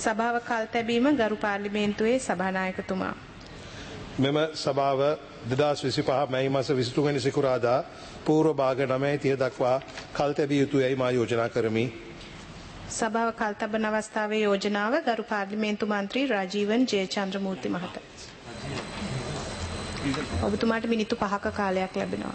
සභාව කල් තැබීම ගරු පාර්ලිමේන්තුවේ සභානායකතුමා. මෙම සභාව දෙදස් විසි පහ මැයි මස විසිතුගනි සිකුරාදා පූර්ව භාග නමයි තිය දක්වා කල් තැබිය යුතු යැයි මා යෝජනා කරමි. සභාව කල් තබන අවස්ථාවේ යෝජනාව ගරු පාර්ලිමේන්තු මන්ත්‍රී රාජීවන් ජයචන්ද්‍රමූර්ති මහත. ඔබතුමාට මිනිත්තු පහක කාලයක් ලැබෙනවා.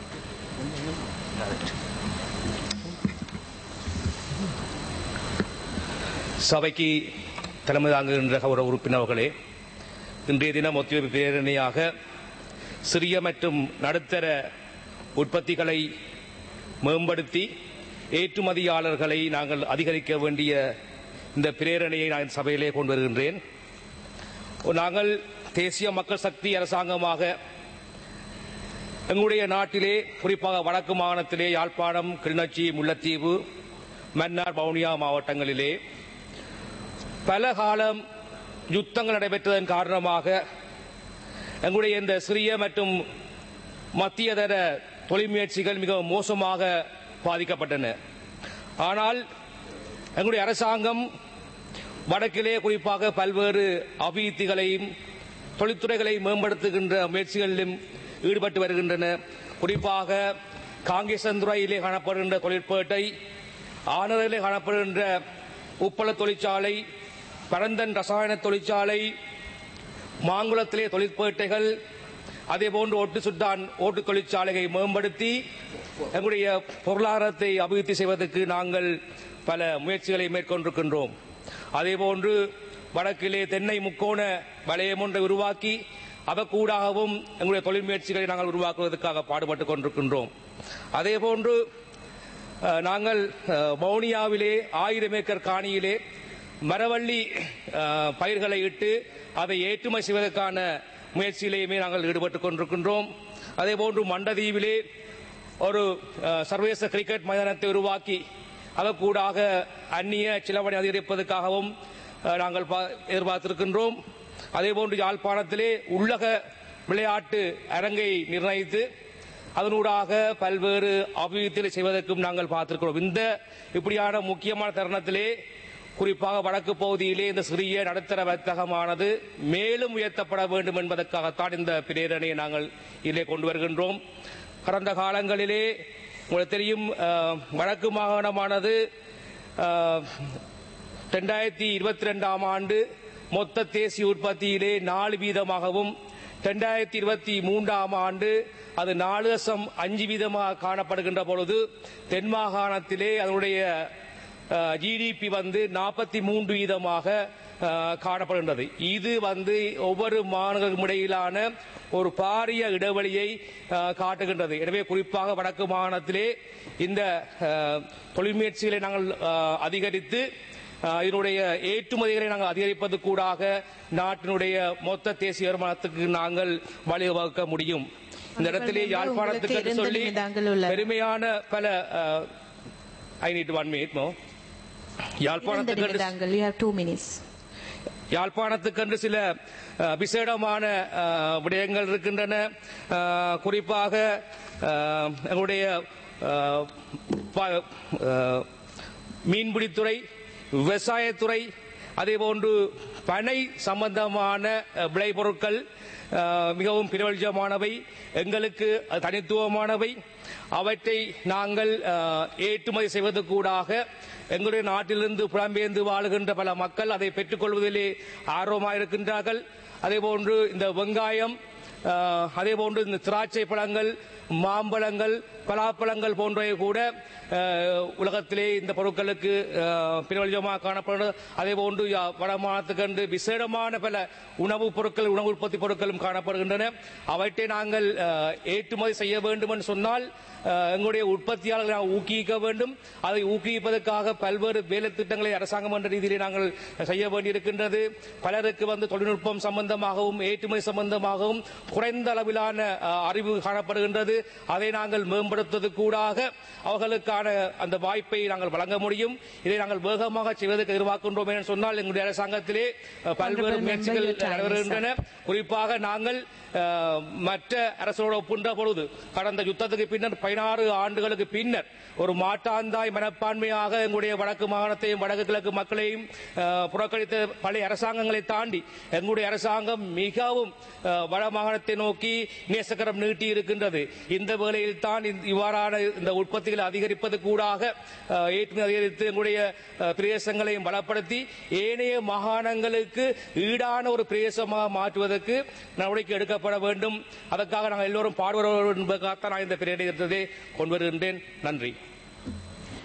சபைக்கு தலைமை தாங்குகின்ற கௌரவ உறுப்பினர்களே இன்றைய தினம் ஒத்திவைப்பு பேரணியாக சிறிய மற்றும் நடுத்தர உற்பத்திகளை மேம்படுத்தி ஏற்றுமதியாளர்களை நாங்கள் அதிகரிக்க வேண்டிய இந்த பிரேரணையை நான் சபையிலே கொண்டு வருகின்றேன் நாங்கள் தேசிய மக்கள் சக்தி அரசாங்கமாக எங்களுடைய நாட்டிலே குறிப்பாக வடக்கு மாகாணத்திலே யாழ்ப்பாணம் கிளிநொச்சி முல்லைத்தீவு மன்னார் வவுனியா மாவட்டங்களிலே பல காலம் யுத்தங்கள் நடைபெற்றதன் காரணமாக எங்களுடைய இந்த சிறிய மற்றும் மத்தியதர தொழில் முயற்சிகள் மிகவும் மோசமாக பாதிக்கப்பட்டன ஆனால் எங்களுடைய அரசாங்கம் வடக்கிலே குறிப்பாக பல்வேறு அபிவிருத்திகளையும் தொழில்துறைகளை மேம்படுத்துகின்ற முயற்சிகளிலும் ஈடுபட்டு வருகின்றன குறிப்பாக காங்கேசந்துறையிலே காணப்படுகின்ற தொழிற்பேட்டை ஆனரிலே காணப்படுகின்ற உப்பள தொழிற்சாலை பரந்தன் ரசாயன தொழிற்சாலை மாங்குளத்திலே தொழிற்பேட்டைகள் அதேபோன்று ஒட்டு சுட்டான் ஓட்டு தொழிற்சாலையை மேம்படுத்தி எங்களுடைய பொருளாதாரத்தை அபிவிருத்தி செய்வதற்கு நாங்கள் பல முயற்சிகளை மேற்கொண்டிருக்கின்றோம் அதேபோன்று வடக்கிலே தென்னை முக்கோண வலயம் ஒன்றை உருவாக்கி அதற்கூடாகவும் எங்களுடைய தொழில் முயற்சிகளை நாங்கள் உருவாக்குவதற்காக பாடுபட்டுக் கொண்டிருக்கின்றோம் அதேபோன்று அஹ், நாங்கள் அஹ், வவுனியாவிலே ஆயிரம் ஏக்கர் காணியிலே மரவள்ளி அஹ், பயிர்களை இட்டு அதை ஏற்றுமதி செய்வதற்கான முயற்சியிலேயுமே நாங்கள் ஈடுபட்டுக் கொண்டிருக்கின்றோம் அதேபோன்று மண்டதீவிலே ஒரு அஹ், சர்வதேச கிரிக்கெட் மைதானத்தை உருவாக்கி அதற்கூடாக அந்நிய சிலவனை அதிகரிப்பதற்காகவும் அஹ், நாங்கள் பா- எதிர்பார்த்திருக்கின்றோம் அதேபோன்று யாழ்ப்பாணத்திலே உள்ளக விளையாட்டு அரங்கை நிர்ணயித்து அதனூடாக பல்வேறு அபிவிருத்திகளை செய்வதற்கும் நாங்கள் பார்த்திருக்கிறோம் இந்த இப்படியான முக்கியமான தருணத்திலே குறிப்பாக வடக்கு பகுதியிலே இந்த சிறிய நடுத்தர வர்த்தகமானது மேலும் உயர்த்தப்பட வேண்டும் என்பதற்காகத்தான் இந்த பிரேரணையை நாங்கள் இதிலே கொண்டு வருகின்றோம் கடந்த காலங்களிலே உங்களுக்கு தெரியும் அஹ், வடக்கு மாகாணமானது ரெண்டாயிரத்தி இருபத்தி ரெண்டாம் ஆண்டு மொத்த தேசிய உற்பத்தியிலே நாலு வீதமாகவும் ரெண்டாயிரத்தி இருபத்தி மூன்றாம் ஆண்டு அது நாலு தசம் அஞ்சு வீதமாக காணப்படுகின்ற பொழுது தென் மாகாணத்திலே அதனுடைய ஜிடிபி வந்து நாற்பத்தி மூன்று வீதமாக அஹ், காணப்படுகின்றது இது வந்து ஒவ்வொரு மாநிலங்களுக்கும் இடையிலான ஒரு பாரிய இடைவெளியை அஹ், காட்டுகின்றது எனவே குறிப்பாக வடக்கு மாகாணத்திலே இந்த அஹ், தொழில் முயற்சிகளை நாங்கள் அஹ், அதிகரித்து அஹ், இதனுடைய ஏற்றுமதிகளை நாங்கள் அதிகரிப்பது கூடாக நாட்டினுடைய மொத்த தேசிய வருமானத்துக்கு நாங்கள் வழிவகுக்க முடியும் இந்த இடத்திலே உங்களுக்கு யாழ்ப்பாணத்துக்கு என்று இரண்டு சொல்லி நிமிடங்கள் உள்ளன. பெருமையான பல I need one minute no இரண்டு யாழ்ப்பாணத்துக்கு என்று நிமிடங்கள் யூ ஹேவ் டூ மினிட்ஸ் யாழ்ப்பாணத்துக்கென்று சில அஹ், விசேடமான அஹ், விடயங்கள் இருக்கின்றன அஹ், குறிப்பாக அஹ், எங்களுடைய அஹ், ப- அஹ், மீன்பிடித்துறை விவசாயத்துறை அதேபோன்று பனை சம்பந்தமான அஹ், விளைபொருட்கள் அஹ், மிகவும் பிரபலமானவை எங்களுக்கு அது தனித்துவமானவை அவற்றை நாங்கள் அஹ், ஏற்றுமதி செய்வதற்கூடாக எங்களுடைய நாட்டிலிருந்து புலம்பெயர்ந்து வாழுகின்ற பல மக்கள் அதை பெற்றுக்கொள்வதிலே ஆர்வமாயிருக்கின்றார்கள் அதேபோன்று இந்த வெங்காயம் அஹ், அதேபோன்று இந்த திராட்சை பழங்கள் மாம்பழங்கள் பலாப்பழங்கள் போன்றவை கூட அஹ், உலகத்திலே இந்த பொருட்களுக்கு அஹ், பிரபலமாக காணப்படுகிறது அதேபோன்று யா- வடமாநிலத்துக்கென்று விசேடமான பல உணவுப் பொருட்கள் உணவு உற்பத்தி பொருட்களும் காணப்படுகின்றன அவற்றை நாங்கள் அஹ், ஏற்றுமதி செய்ய வேண்டும் என்று சொன்னால் அஹ், எங்களுடைய உற்பத்தியாளர்களை நாம் ஊக்குவிக்க வேண்டும் அதை ஊக்குவிப்பதற்காக பல்வேறு வேலை திட்டங்களை அரசாங்கம் என்ற ரீதியிலே நாங்கள் செய்ய வேண்டியிருக்கின்றது பலருக்கு வந்து தொழில்நுட்பம் சம்பந்தமாகவும் ஏற்றுமதி சம்பந்தமாகவும் குறைந்த அளவிலான அஹ், அறிவு காணப்படுகின்றது அதை நாங்கள் மேம்படுத்துவதற்கூடாக அவர்களுக்கான அந்த வாய்ப்பை நாங்கள் வழங்க முடியும் இதை நாங்கள் வேகமாக செய்வதற்கு எதிர்பார்க்கின்றோம் என்று சொன்னால் எங்களுடைய அரசாங்கத்திலே அஹ், பல்வேறு Honourable முயற்சிகள் member, your time is நடைபெறுகின்றன குறிப்பாக நாங்கள் அஹ், மற்ற அரசோடு ஒப்புன்ற பொழுது கடந்த யுத்தத்துக்கு பின்னர் பதினாறு ஆண்டுகளுக்கு பின்னர் ஒரு மாட்டாந்தாய் மனப்பான்மையாக எங்களுடைய வடக்கு மாகாணத்தையும் வடக்கு கிழக்கு மக்களையும் அஹ், புறக்கணித்த பழைய அரசாங்கங்களை தாண்டி எங்களுடைய அரசாங்கம் மிகவும் அஹ், வட மாகாணத்தை நோக்கி நேசக்கரம் நீட்டி இருக்கின்றது இந்த வேளையில் தான் இந்த- இவ்வாறான இந்த உற்பத்திகளை அதிகரிப்பதற்கு கூடாக அஹ், ஏற்றுமதி அதிகரித்து எங்களுடைய அஹ், பிரதேசங்களையும் பலப்படுத்தி ஏனைய மாகாணங்களுக்கு ஈடான ஒரு பிரதேசமாக மாற்றுவதற்கு நடவடிக்கை எடுக்கப்பட வேண்டும் அதற்காக நாங்கள் எல்லோரும் பாடுபட வேண்டும் என்பதற்காகத்தான் நான் இந்த பிரேடத்தை கொண்டு வருகின்றேன் நன்றி